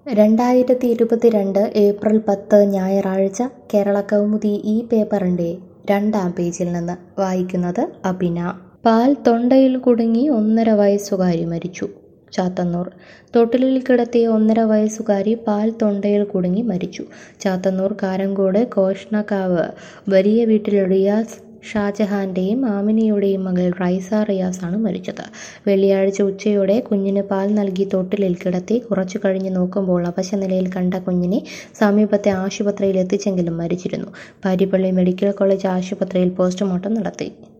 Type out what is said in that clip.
രണ്ടായിരത്തി ഇരുപത്തിരണ്ട് ഏപ്രിൽ പത്ത് ഞായറാഴ്ച കേരള കൗമുദി ഈ പേപ്പറിൻ്റെ രണ്ടാം പേജിൽ നിന്ന് വായിക്കുന്നത് അബിന പാൽ തൊണ്ടയിൽ കുടുങ്ങി ഒന്നര വയസ്സുകാരി മരിച്ചു ചാത്തന്നൂർ തൊട്ടിലിൽ കിടത്തിയ ഒന്നര വയസ്സുകാരി പാൽ തൊണ്ടയിൽ കുടുങ്ങി മരിച്ചു ചാത്തന്നൂർ കാരങ്കോട് കോഷ്ണക്കാവ് വലിയ വീട്ടിൽ റിയാസ് ഷാജഹാന്റെയും ആമിനയുടെയും മകൾ റൈസ റിയാസാണ് മരിച്ചത് വെള്ളിയാഴ്ച ഉച്ചയോടെ കുഞ്ഞിന് പാൽ നൽകി തൊട്ടിലിൽ കിടത്തി കുറച്ചു കഴിഞ്ഞ് നോക്കുമ്പോൾ അവശനിലയിൽ കണ്ട കുഞ്ഞിനെ സമീപത്തെ ആശുപത്രിയിൽ എത്തിച്ചെങ്കിലും മരിച്ചിരുന്നു പാരിപ്പള്ളി മെഡിക്കൽ കോളേജ് ആശുപത്രിയിൽ പോസ്റ്റ്മോർട്ടം നടത്തി